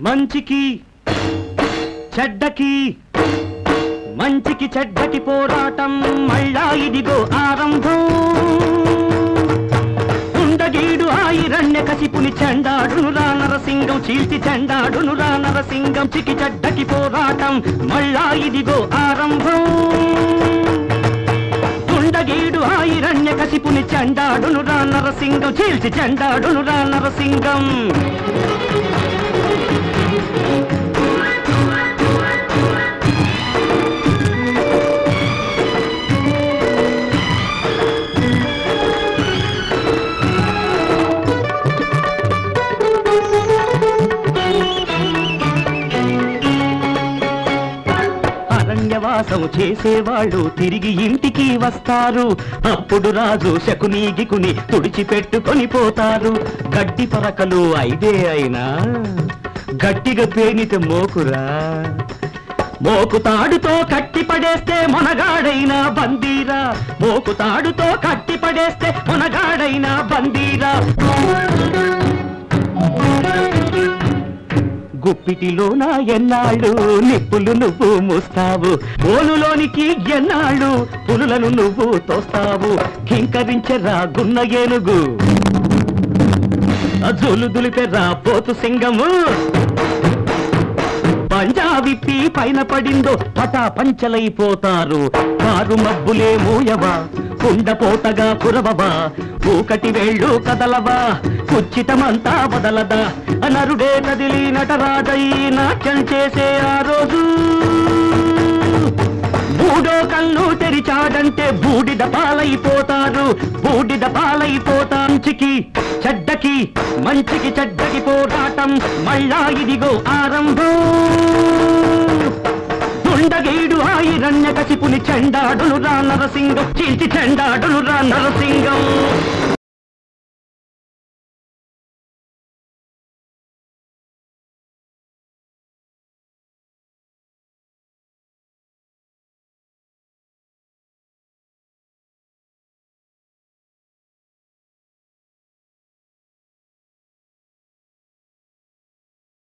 మంచికి చెడ్డకి మంచికి చెడ్డకి పోరాటం మళ్ళా ఇదిగో ఆరంభం ఉండగీడు ఆయిరణ్య కసిపుని చెండాడును రా నరసింగం చీల్చి చెండాడును రా నరసింగం చికి చెడ్డకి పోరాటం మళ్ళా ఇదిగో ఆరంభం ఉండగీడు ఆయిరణ్య కసిపుని చెండాడును రా నరసింగం చీల్చి చెండాడును రా నరసింగం అరణ్యవాసం చేసేవాళ్ళు తిరిగి ఇంటికి వస్తారు అప్పుడు రాజు శకుని గికుని తుడిచిపెట్టుకొని పోతారు గడ్డి పరకలు ఐదే అయినా గట్టిగా పేనితే మోకురా మోకు తాడుతో కట్టి పడేస్తే మొనగాడైనా బందీరా మోకు తాడుతో కట్టి పడేస్తే మొనగాడైనా బందీరా గుప్పిటిలోన ఎన్నాళ్ళు నిప్పులు నువ్వు మూస్తావు ఓలులోనికి ఎన్నాళ్ళు పులులను నువ్వు తోస్తావు కింకరించరా గున్న ఏనుగు జోలు దులిపెర్రా పోతు సింగము పంజా విప్పి పైన పడిందో పటా పంచలైపోతారు కారు మబ్బులే మూయవా కుండపోతగా కురవవా ఊకటి వేళ్ళు కదలవా కుచ్చితమంతా వదలదా నరుడే కదిలి నటరాజై నాట్యం చేసే ఆ రోజు మూడో కన్ను తెరిచాడంటే బూడిద పాలైపోతారు బూడిద పాలైపోతా మంచికి చెడ్డకి మంచికి చెడ్డకి పోరాటం మళ్ళా ఇదిగో ఆరంభం దుండగేడు ఆయిరణ్య కసిపుని చెండాడును రా నరసింగం చీల్చి చెండాడును రా నరసింగం